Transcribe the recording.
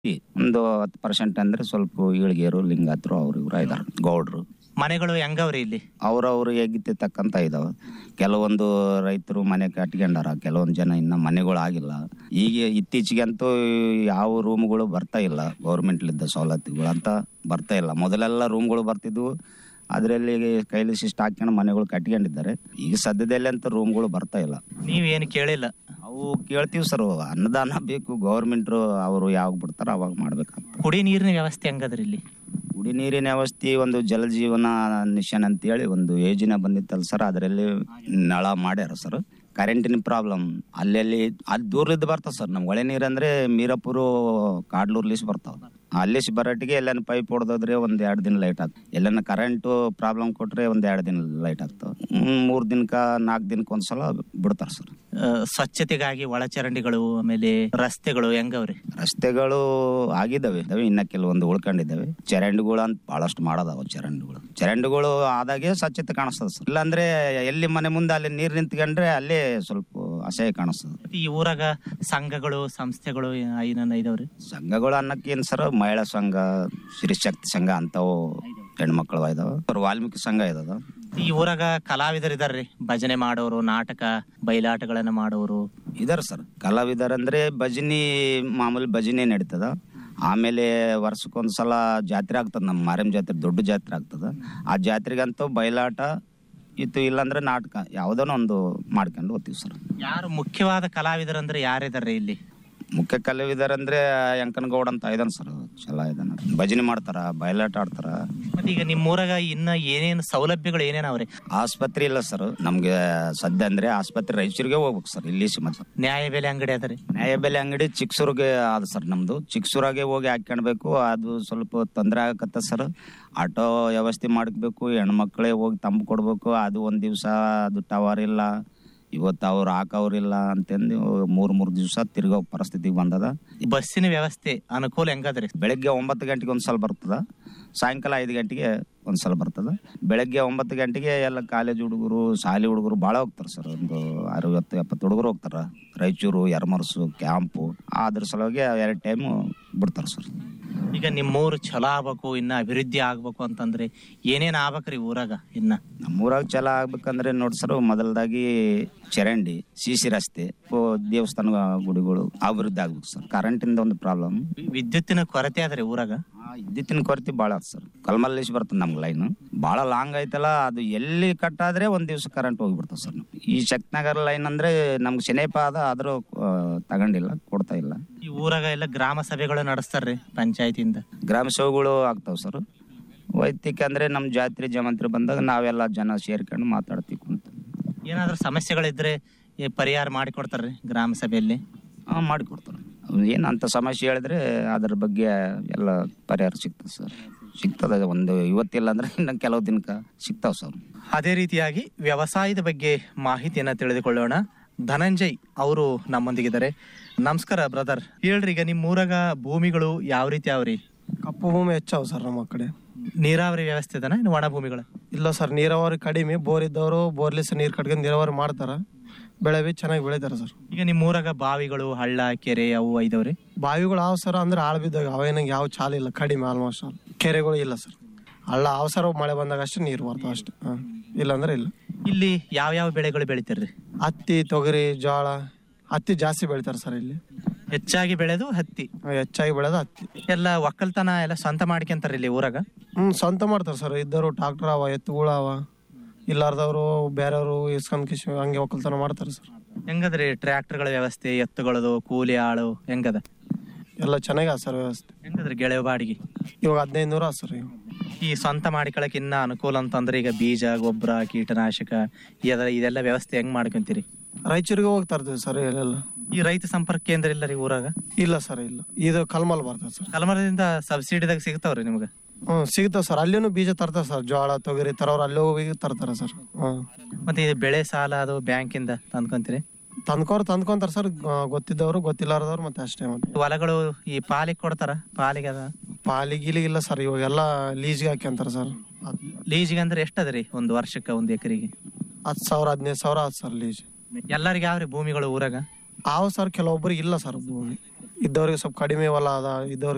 ಒಂದು ಹತ್ತು ಪರ್ಸೆಂಟ್ ಅಂದ್ರೆ ಸ್ವಲ್ಪ ಈಳ್ಗೇರು ಲಿಂಗಾತ್ರು ಅವ್ರು ಇವ್ರು ಇದಾರೆ ಗೌಡ್ರು ಮನೆಗಳು ಹೆಂಗವ್ರಿ ಇಲ್ಲಿ ಅವ್ರವ್ರು ಹೇಗಿತ್ತೆ ತಕ್ಕಂತ ಇದಾವ ಕೆಲವೊಂದು ರೈತರು ಮನೆ ಕಟ್ಕೊಂಡಾರ ಕೆಲವೊಂದು ಜನ ಇನ್ನ ಮನೆಗಳು ಆಗಿಲ್ಲ ಈಗ ಇತ್ತೀಚೆಗೆ ಅಂತೂ ಯಾವ ರೂಮ್ಗಳು ಬರ್ತಾ ಇಲ್ಲ ಗೌರ್ಮೆಂಟ್ಲಿದ್ದ ಸವಲತ್ತುಗಳು ಅಂತ ಬರ್ತಾ ಇಲ್ಲ ಮೊದಲೆಲ್ಲ ರೂಮ್ಗಳು ಬರ್ತಿದ್ವು ಅದರಲ್ಲಿ ಕೈಲಿ ಶಿಷ್ಟ ಹಾಕ್ಕೊಂಡು ಮನೆಗಳು ಕಟ್ಕೊಂಡಿದ್ದಾರೆ ಈಗ ಸದ್ಯದಲ್ಲಿ ಅಂತ ರೂಮ್ಗಳು ಬರ್ತಾ ಇಲ್ಲ ನೀವೇನು ಕೇಳಿಲ್ಲ ಅವು ಕೇಳ್ತೀವಿ ಸರ್ ಅನ್ನದಾನ ಬೇಕು ಗೌರ್ಮೆಂಟ್ರು ಅವರು ಯಾವಾಗ ಬಿಡ್ತಾರ ಅವಾಗ ಮಾಡ್ಬೇಕಾಗ್ತದೆ ಕುಡಿ ನೀರಿನ ವ್ಯವಸ್ಥೆ ಹೆಂಗದ್ರಿ ಇಲ್ಲಿ ಕುಡಿ ನೀರಿನ ವ್ಯವಸ್ಥೆ ಒಂದು ಜಲಜೀವನ ಮಿಷನ್ ಅಂತೇಳಿ ಒಂದು ಯೋಜನೆ ಬಂದಿತ್ತಲ್ಲ ಸರ್ ಅದರಲ್ಲಿ ನಳ ಮಾಡ್ಯಾರ ಸರ್ ಕರೆಂಟಿನ ಪ್ರಾಬ್ಲಮ್ ಅಲ್ಲಲ್ಲಿ ಅಲ್ಲಿ ದೂರಲಿದ್ದು ಬರ್ತಾವ ಸರ್ ನಮ್ ಒಳೆ ನೀರು ಅಂದ್ರೆ ಮೀರಪುರು ಕಾಡ್ಲೂರ್ಲಿಸ್ ಬರ್ತಾವ ಅಲ್ಲಿಸ್ ಬರೋಟಿಗೆ ಎಲ್ಲನ ಪೈಪ್ ಹೊಡೆದ್ರೆ ಒಂದ್ ಎರಡ್ ದಿನ ಲೈಟ್ ಆಗ್ತದೆ ಎಲ್ಲನ ಕರೆಂಟ್ ಪ್ರಾಬ್ಲಮ್ ಕೊಟ್ರೆ ಒಂದ್ ಎರಡ್ ದಿನ ಲೈಟ್ ಆಗ್ತಾವ ಮೂರ್ ದಿನಕ್ಕ ನಾಲ್ಕು ದಿನಕ್ಕೆ ಒಂದ್ಸಲ ಬಿಡ್ತಾರ ಸರ್ ಆ, ಸ್ವಚ್ಛತೆಗಾಗಿ ಒಳಚರಂಡಿಗಳು ಆಮೇಲೆ ರಸ್ತೆಗಳು ಹೆಂಗವ್ರಿ ರಸ್ತೆಗಳು ಆಗಿದ್ದಾವೆ ಇದಾವೆ ಇನ್ನ ಕೆಲವೊಂದು ಉಳ್ಕೊಂಡಿದ್ದಾವೆ ಚರಂಡಿಗಳು ಅಂತ ಬಹಳಷ್ಟು ಮಾಡೋದಾವ ಚರಂಡಿಗಳು ಚರಂಡಿಗಳು ಆದಾಗೆ ಸ್ವಚ್ಛತೆ ಕಾಣಿಸ್ತದೆ ಸರ್ ಇಲ್ಲಾಂದ್ರೆ ಎಲ್ಲಿ ಮನೆ ಮುಂದೆ ಅಲ್ಲಿ ನೀರು ನಿಂತ್ಕೊಂಡ್ರೆ ಅಲ್ಲೇ ಸ್ವಲ್ಪ ಅಸಹ್ಯ ಕಾಣಿಸ್ತದೆ ಮತ್ತೆ ಈ ಊರಾಗ ಸಂಘಗಳು ಸಂಸ್ಥೆಗಳು ಐನನ್ನ ಇದಾವ್ರಿ ಸಂಘಗಳು ಅನ್ನಕ್ಕೇನು ಸರ್ ಮಹಿಳಾ ಸಂಘ ಸ್ತ್ರೀಶಕ್ತಿ ಸಂಘ ಅಂತವು ಹೆಣ್ಮಕ್ಳು ಇದಾವ ಸರ್ ವಾಲ್ಮೀಕಿ ಸಂಘ ಇದಾವ ಈ ಊರಾಗ ಕಲಾವಿದರು ಇದಾರ್ರಿ ಭಜನೆ ಮಾಡೋರು ನಾಟಕ ಬಯಲಾಟಗಳನ್ನ ಮಾಡೋರು ಇದಾರೆ ಸರ್ ಕಲಾವಿದರಂದ್ರೆ ಭಜನಿ ಮಾಮೂಲಿ ಭಜನೆ ನಡೀತದ ಆಮೇಲೆ ವರ್ಷಕ್ಕೊಂದು ಸಲ ಜಾತ್ರೆ ಆಗ್ತದ ನಮ್ಮ ಮಾರಮ್ಮ ಜಾತ್ರೆ ದೊಡ್ಡ ಜಾತ್ರೆ ಆಗ್ತದ ಆ ಜಾತ್ರೆಗಂತೂ ಬಯಲಾಟ ಇತ್ತು ಇಲ್ಲಾಂದ್ರೆ ನಾಟಕ ಯಾವುದೋ ಒಂದು ಮಾಡ್ಕೊಂಡು ಹೋಗ್ತೀವಿ ಸರ್ ಯಾರು ಮುಖ್ಯವಾದ ಕಲಾವಿದರಂದ್ರೆ ಯಾರಿದಾರ್ರಿ ಇಲ್ಲಿ ಮುಖ್ಯ ಕಲಾವಿದರಂದ್ರೆ ಯಂಕನಗೌಡ ಅಂತ ಇದಾನ ಸರ್ ಚಲ ಇದಾನ ಭಜನೆ ಮಾಡ್ತಾರ ಬಯಲಾಟ ಆಡ್ತಾರ ಮತ್ತೆ ಈಗ ನಿಮ್ಮ ಊರಾಗ ಇನ್ನ ಏನೇನು ಸೌಲಭ್ಯಗಳು ಏನೇನ್ ಅವ್ರಿ ಆಸ್ಪತ್ರೆ ಇಲ್ಲ ಸರ್ ನಮ್ಗೆ ಸದ್ಯ ಅಂದ್ರೆ ಆಸ್ಪತ್ರೆ ರಾಯಚೂರಿಗೆ ಹೋಗ್ಬೇಕು ಸರ್ ಇಲ್ಲಿ ಮತ್ತೆ ನ್ಯಾಯ ಬೆಲೆ ಅಂಗಡಿ ಅದರಿ ನ್ಯಾಯಬೆಲೆ ಅಂಗಡಿ ಚಿಕ್ಸೂರ್ಗೆ ಅದ ಸರ್ ನಮ್ದು ಚಿಕ್ಸೂರಾಗೆ ಹೋಗಿ ಹಾಕ್ಕೊಳ್ಬೇಕು ಅದು ಸ್ವಲ್ಪ ತೊಂದರೆ ಆಗಕತ್ತ ಸರ್ ಆಟೋ ವ್ಯವಸ್ಥೆ ಮಾಡ್ಬೇಕು ಹೆಣ್ಮಕ್ಳೇ ಹೋಗಿ ತಂಬ್ ಕೊಡ್ಬೇಕು ಅದು ಒಂದ್ ದಿವ್ಸ ಅದು ಟವರ್ ಇಲ್ಲ ಇವತ್ತು ಅವ್ರು ಹಾಕವ್ರಿಲ್ಲ ಅಂತಂದು ಮೂರ್ ಮೂರ್ ದಿವ್ಸ ತಿರ್ಗೋ ಪರಿಸ್ಥಿತಿಗೆ ಬಂದದ ಬಸ್ಸಿನ ವ್ಯವಸ್ಥೆ ಅನುಕೂಲ ಹೆಂಗದ್ರಿ ಬೆಳಗ್ಗೆ ಒಂಬತ್ತು ಗಂಟೆಗೆ ಒಂದ್ಸಲ ಬರ್ತದ ಸಾಯಂಕಾಲ ಐದು ಗಂಟೆಗೆ ಒಂದ್ಸಲ ಬರ್ತದ ಬೆಳಗ್ಗೆ ಒಂಬತ್ತು ಗಂಟೆಗೆ ಎಲ್ಲ ಕಾಲೇಜ್ ಹುಡುಗರು ಶಾಲೆ ಹುಡುಗರು ಭಾಳ ಹೋಗ್ತಾರೆ ಸರ್ ಒಂದು ಅರವತ್ತು ಎಪ್ಪತ್ತು ಹುಡುಗರು ಹೋಗ್ತಾರ ರಾಯಚೂರು ಯರಮರ್ಸು ಕ್ಯಾಂಪು ಅದ್ರ ಸಲುವಾಗಿ ಎರಡು ಟೈಮು ಬಿಡ್ತಾರೆ ಸರ್ ಈಗ ನಿಮ್ಮೂರು ಚಲೋ ಆಗ್ಬೇಕು ಇನ್ನ ಅಭಿವೃದ್ಧಿ ಆಗ್ಬೇಕು ಅಂತಂದ್ರೆ ಏನೇನ್ ಆಗ್ಬೇಕ್ರಿ ಊರಾಗ ಇನ್ನ ನಮ್ಮೂರಾಗ ಚಲ ಆಗ್ಬೇಕಂದ್ರೆ ನೋಡಿ ಸರ್ ಮೊದಲದಾಗಿ ಚರಂಡಿ ಸಿ ಸಿ ರಸ್ತೆ ಓ, ದೇವಸ್ಥಾನ ಗುಡಿಗಳು ಅಭಿವೃದ್ಧಿ ಆಗ್ಬೇಕು ಸರ್ ಕರೆಂಟಿಂದ ಒಂದು ಪ್ರಾಬ್ಲಮ್ ವಿದ್ಯುತ್ತಿನ ಕೊರತೆ ಅದ್ರಿ ಊರಾಗ ಇದ್ದಿತ್ತಿನ ಕೊರತೆ ಭಾಳ ಅದ ಸರ್ ಕಲ್ಮಲ್ಲಿಸಿ ಬರ್ತದೆ ನಮ್ಗೆ ಲೈನ್ ಭಾಳ ಲಾಂಗ್ ಐತಲ್ಲ ಅದು ಎಲ್ಲಿ ಕಟ್ ಆದ್ರೆ ಒಂದ್ ದಿವ್ಸ ಕರೆಂಟ್ ಹೋಗಿಬಿಡ್ತದೆ ಸರ್ ನಮ್ಗೆ. ಈ ಶಕ್ತಿನಗರ ಲೈನ್ ಅಂದ್ರೆ ನಮ್ಗೆ ಶನೇಪ ಅದ ಆದ್ರೂ ಆ, ತಗೊಂಡಿಲ್ಲ ಕೊಡ್ತಾ ಇಲ್ಲ ಈ ಊರಾಗ ಎಲ್ಲ ಗ್ರಾಮ ಸಭೆಗಳು ನಡೆಸ್ತಾರ್ರಿ ಪಂಚಾಯತಿಯಿಂದ ಗ್ರಾಮ ಸೇವೆಗಳು ಆಗ್ತಾವ ಸರ್ ವೈಯಕ್ತಿಕ ಅಂದ್ರೆ ನಮ್ ಜಾತ್ರೆ ಜಮಂತ್ರಿ ಬಂದಾಗ ನಾವೆಲ್ಲ ಜನ ಸೇರ್ಕೊಂಡು ಮಾತಾಡ್ತೀವಿ ಕುಂತ ಏನಾದ್ರೂ ಸಮಸ್ಯೆಗಳಿದ್ರೆ ಈ ಪರಿಹಾರ ಮಾಡಿಕೊಡ್ತಾರ್ರಿ ಗ್ರಾಮ ಸಭೆಯಲ್ಲಿ ಹಾ ಮಾಡಿಕೊಡ್ತಾರೆ ಏನು ಅಂತ ಸಮಸ್ಯೆ ಹೇಳಿದ್ರೆ ಅದ್ರ ಬಗ್ಗೆ ಎಲ್ಲ ಪರಿಹಾರ ಸಿಗ್ತದೆ ಸರ್ ಸಿಗ್ತದೆ ಒಂದು ಇವತ್ತಿಲ್ಲ ಅಂದ್ರೆ ಇನ್ನು ಕೆಲವು ದಿನಕ್ಕೆ ಸಿಗ್ತಾವ ಸರ್ ಅದೇ ರೀತಿಯಾಗಿ ವ್ಯವಸಾಯದ ಬಗ್ಗೆ ಮಾಹಿತಿಯನ್ನ ತಿಳಿದುಕೊಳ್ಳೋಣ ಧನಂಜಯ್ ಅವರು ನಮ್ಮೊಂದಿಗಿದ್ದಾರೆ ನಮಸ್ಕಾರ ಬ್ರದರ್ ಹೇಳ್ರಿ ಈಗ ನಿಮ್ಮ ಊರಾಗ ಭೂಮಿಗಳು ಯಾವ ರೀತಿ ಅವ್ರಿ ಕಪ್ಪು ಭೂಮಿ ಹೆಚ್ಚಾವ ಸರ್ ನಮ್ಮ ಕಡೆ ನೀರಾವರಿ ವ್ಯವಸ್ಥೆ ಇದನ ಇನ್ನು ಒಣ ಭೂಮಿಗಳು ಇಲ್ಲ ಸರ್ ನೀರಾವರಿ ಕಡಿಮೆ ಬೋರ್ ಇದ್ದವರು ಬೋರ್ಲೆಸ್ ನೀರು ಕಟ್ಕೊಂಡು ನೀರಾವರಿ ಮಾಡ್ತಾರ ಬೆಳೆ ಬಿ ಚೆನ್ನಾಗಿ ಬೆಳಿತಾರ ಸರ್ ಈಗ ನಿಮ್ಮ ಊರಾಗ ಬಾವಿಗಳು ಹಳ್ಳ ಕೆರೆ ಅವು ಐದವ್ರಿ ಬಾವಿಗಳು ಆವ್ ಸರ್ ಅಂದ್ರೆ ಆಳ್ ಬಿದ್ದಾಗ ಅವೇನಂಗೆ ಯಾವ ಚಾಲ ಇಲ್ಲ ಕಡಿಮೆ ಆಲ್ಮೋಸ್ಟ್ ಆಲ್ ಕೆರೆಗಳು ಇಲ್ಲ ಸರ್ ಹಳ್ಳ ಅವಸರ ಮಳೆ ಬಂದಾಗ ಅಷ್ಟೇ ನೀರು ಬರ್ತಾವ ಅಷ್ಟೇ ಹಾಂ ಇಲ್ಲಾಂದ್ರೆ ಇಲ್ಲ ಇಲ್ಲಿ ಯಾವ ಯಾವ ಬೆಳೆಗಳು ಬೆಳಿತಾರ್ರಿ ಹತ್ತಿ ತೊಗರಿ ಜೋಳ ಹತ್ತಿ ಜಾಸ್ತಿ ಬೆಳಿತಾರೆ ಸರ್ ಇಲ್ಲಿ ಹೆಚ್ಚಾಗಿ ಬೆಳೆದು ಹತ್ತಿ ಹೆಚ್ಚಾಗಿ ಬೆಳೆದು ಹತ್ತಿ ಎಲ್ಲ ಒಕ್ಕಲ್ತನ ಎಲ್ಲ ಸ್ವಂತ ಮಾಡ್ಕೊಂತಾರ ಇಲ್ಲಿ ಊರಾಗ ಹ್ಮ್ ಸ್ವಂತ ಮಾಡ್ತಾರೆ ಸರ್ ಇದ್ದವರು ಟ್ರಾಕ್ಟರ್ ಅವ ಎತ್ತುಗಳು ಅವ ಇಲ್ಲಾರ್ದವರು ಬೇರೆಯವರು ಇಸ್ಕೊಂಡ್ ಕಿಶ್ ಹಂಗೆ ಒಕ್ಕಲ್ತನ ಮಾಡ್ತಾರೆ ಸರ್ ಹೆಂಗದ್ರಿ ಟ್ರ್ಯಾಕ್ಟರ್ಗಳ ವ್ಯವಸ್ಥೆ ಎತ್ತುಗಳದು ಕೂಲಿ ಆಳು ಹೆಂಗದ ಎಲ್ಲ ಚೆನ್ನಾಗಿ ಅದ ಸರ್ ವ್ಯವಸ್ಥೆ ಹೆಂಗದ್ರಿ ಗೆಳೆಯ ಬಾಡಿಗೆ ಇವಾಗ ಹದಿನೈದು ನೂರ ಅದ ಸರ್ ಇವಾಗ ಈ ಸ್ವಂತ ಮಾಡಿಕೊಳಕ್ ಇನ್ನ ಅನುಕೂಲ ಅಂತಂದ್ರೆ ಈಗ ಬೀಜ ಗೊಬ್ಬರ ಕೀಟನಾಶಕ ಇದೆಲ್ಲ ಇದೆಲ್ಲ ವ್ಯವಸ್ಥೆ ಹೆಂಗ್ ಮಾಡ್ಕೊಂತೀರಿ ರಾಯಚೂರಿಗೆ ಹೋಗ್ತಾ ಇರ್ತೀವಿ ಸರ್ ಇಲ್ಲೆಲ್ಲ ಈ ರೈತ ಸಂಪರ್ಕ ಕೇಂದ್ರ ಇಲ್ಲ ರೀ ಊರಾಗ ಇಲ್ಲ ಸರ್ ಇಲ್ಲ ಇದು ಕಲ್ಮಲ್ ಬರ್ತದೆ ಸರ್ ಕಲಮರದಿಂದ ಸಬ್ಸಿಡಿದಾಗ ಸಿಗ್ತಾವ್ರಿ ನಿಮ್ಗೆ ಹ್ಮ್ ಸಿಗ್ತಾವ ಸರ್ ಅಲ್ಲಿನೂ ಬೀಜ ತರ್ತಾರೆ ಸರ್ ಜೋಳ ತೊಗರಿ ತರೋರು ಅಲ್ಲೇ ಹೋಗಿ ತರ್ತಾರೆ ಸರ್ ಹ್ಮ್ ಮತ್ತೆ ಇದು ಬೆಳೆ ಸಾಲ ಅದು ಬ್ಯಾಂಕಿಂದ ತಂದ್ಕೊಂತೀರಿ ತಂದ್ಕೋರು ತಂದ್ಕೊಂತಾರ ಸರ್ ಗೊತ್ತಿದ್ದವರು ಗೊತ್ತಿಲ್ಲಾರ್ದವ್ರು ಮತ್ತೆ ಅಷ್ಟೇ ಮತ್ತೆ ಹೊಲಗಳು ಈ ಪಾಲಿಗೆ ಕೊಡ್ತಾರ ಪಾಲಿಗೆ ಅದ ಪಾಲಿ ಗೀಲಿಗೆ ಇಲ್ಲ ಸರ್ ಇವಾಗೆಲ್ಲ ಲೀಸ್ಗೆ ಹಾಕ್ಯಂತಾರ ಸರ್ ಲೀಜಿಗೆ ಅಂದ್ರೆ ಎಷ್ಟದ್ರಿ ಒಂದು ವರ್ಷಕ್ಕೆ ಒಂದು ಎಕರೆಗೆ ಹತ್ತು ಸಾವಿರ ಹದಿನೈದು ಸಾವಿರ ಆಯ್ತು ಸರ್ ಲೀಸ್ ಎಲ್ಲರಿಗೆ ಯಾವ್ರಿ ಭೂಮಿಗಳು ಊರಾಗ ಆವ್ ಸರ್ ಕೆಲವೊಬ್ಬರಿಗೆ ಇಲ್ಲ ಸರ್ ಭೂಮಿ ಇದ್ದವ್ರಿಗೆ ಸ್ವಲ್ಪ ಕಡಿಮೆ ಹೊಲ ಅದ ಇದ್ದವ್ರಿಗೆ